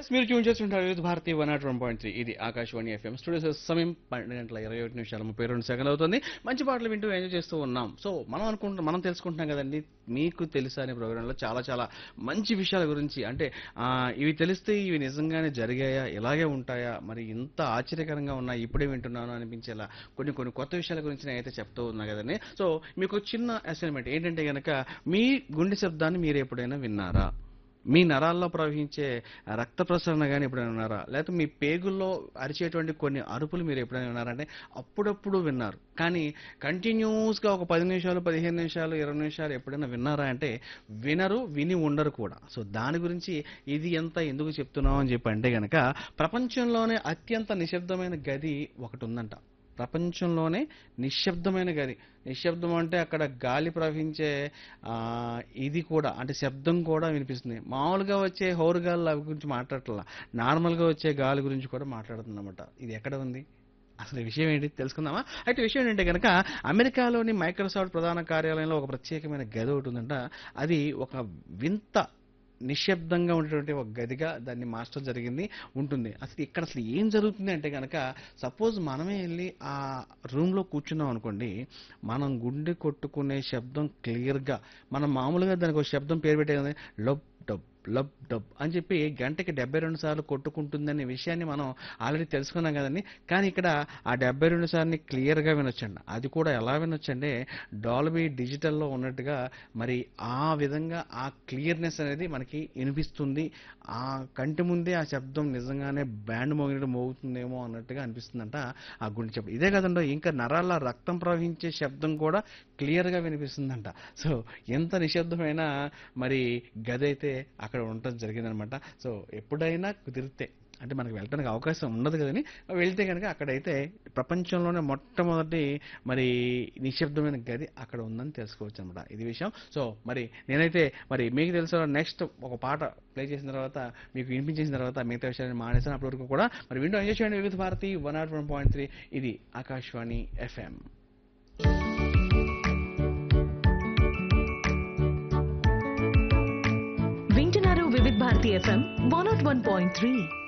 yes మీరు tune చేస్తుంటారు Vividh Bharati one nought one point three ఇది ఆకాశవాణి ఎఫ్ఎం స్టూడియోస్ సమయం పన్నెండు గంటల ఇరవై ఒకటి నిమిషాలు ముప్పై రెండు సెకండ్ అవుతుంది మంచి పాటలు వింటూ ఎంజాయ్ చేస్తూ ఉన్నాం సో మనం అనుకుంటున్నాం మనం తెలుసుకుంటున్నాం కదండి మీకు తెలుసా అనే ప్రోగ్రాంలో చాలా చాలా మంచి విషయాల గురించి అంటే ఆ, ఇవి తెలిస్తే ఇవి నిజంగానే జరిగాయా ఇలాగే ఉంటాయా మరి ఇంత ఆశ్చర్యకరంగా ఉన్నాయి ఇప్పుడే వింటున్నాను అనిపించేలా కొన్ని కొన్ని కొత్త విషయాల గురించి నేనైతే చెప్తూ ఉన్నా కదండి సో మీకు చిన్న అసైన్మెంట్ ఏంటంటే గనక మీ గుండె శబ్దాన్ని మీరు ఎప్పుడైనా విన్నారా మీ నరాల్లో ప్రవహించే రక్త ప్రసరణ కానీ ఎప్పుడైనా విన్నారా లేకపోతే మీ పేగుల్లో అరిచేటువంటి కొన్ని అరుపులు మీరు ఎప్పుడైనా విన్నారంటే అప్పుడప్పుడు విన్నారు కానీ కంటిన్యూస్గా ఒక పది నిమిషాలు పదిహేను నిమిషాలు ఇరవై నిమిషాలు ఎప్పుడైనా విన్నారా అంటే వినరు విని ఉండరు కూడా సో దాని గురించి ఇది ఎంత ఎందుకు చెప్తున్నాం అని చెప్పి అంటే గనక ప్రపంచంలోనే అత్యంత నిశ్శబ్దమైన గది ఒకటి ఉందంట ప్రపంచంలోనే నిశ్శబ్దమైన గది నిశ్శబ్దం అంటే అక్కడ గాలి ప్రవహించే ఆ, ఇది కూడా అంటే శబ్దం కూడా వినిపిస్తుంది మామూలుగా వచ్చే హోరు గాలి అవి గురించి మాట్లాడట్లా నార్మల్గా వచ్చే గాలి గురించి కూడా మాట్లాడుతుందన్నమాట ఇది ఎక్కడ ఉంది అసలు ఈ విషయం ఏంటి తెలుసుకుందామా అయితే విషయం ఏంటంటే కనుక అమెరికాలోని మైక్రోసాఫ్ట్ ప్రధాన కార్యాలయంలో ఒక ప్రత్యేకమైన గది ఒకటి ఉందంట అది ఒక వింత నిశ్శబ్దంగా ఉండేటువంటి ఒక గదిగా దాన్ని మార్చడం జరిగింది ఉంటుంది అసలు ఇక్కడ అసలు ఏం జరుగుతుంది అంటే కనుక సపోజ్ మనమే వెళ్ళి ఆ రూమ్లో కూర్చున్నాం అనుకోండి మనం గుండె కొట్టుకునే శబ్దం క్లియర్గా మనం మామూలుగా దానికి ఒక శబ్దం పేరు పెట్టే లబ్ డబ్ లబ్ డబ్ అని చెప్పి గంటకి డెబ్బై రెండు సార్లు కొట్టుకుంటుందనే విషయాన్ని మనం ఆల్రెడీ తెలుసుకున్నాం కదండి కానీ ఇక్కడ ఆ డెబ్బై రెండు సార్లు క్లియర్గా వినొచ్చండి అది కూడా ఎలా వినొచ్చంటే డాల్బీ డిజిటల్లో ఉన్నట్టుగా మరి ఆ విధంగా ఆ క్లియర్నెస్ అనేది మనకి వినిపిస్తుంది ఆ కంటి ముందే ఆ శబ్దం నిజంగానే బ్యాండ్ మోగినట్టు మోగుతుందేమో అన్నట్టుగా అనిపిస్తుందంట ఆ గుండె శబ్దం ఇదే కదండో ఇంకా నరాల రక్తం ప్రవహించే శబ్దం కూడా క్లియర్గా వినిపిస్తుందంట సో ఎంత నిశ్శబ్దమైన మరి గది అయితే అక్కడ ఉండటం జరిగిందనమాట సో ఎప్పుడైనా కుదిరితే అంటే మనకి వెళ్ళడానికి అవకాశం ఉండదు కదని వెళ్తే కనుక అక్కడైతే ప్రపంచంలోనే మొట్టమొదటి మరి నిశ్శబ్దమైన గది అక్కడ ఉందని తెలుసుకోవచ్చు అనమాట ఇది విషయం సో మరి నేనైతే మరి మీకు తెలుసు నెక్స్ట్ ఒక పాట ప్లే చేసిన తర్వాత మీకు వినిపించేసిన తర్వాత మిగతా విషయాన్ని మానేసాను అప్పటి వరకు కూడా మరి విండో ఎంజాయ్ చేయండి Vividh Bharati one nought one point three ఇది ఆకాశవాణి ఎఫ్ఎం వింటున్నారు Vividh Bharati FM one nought one point three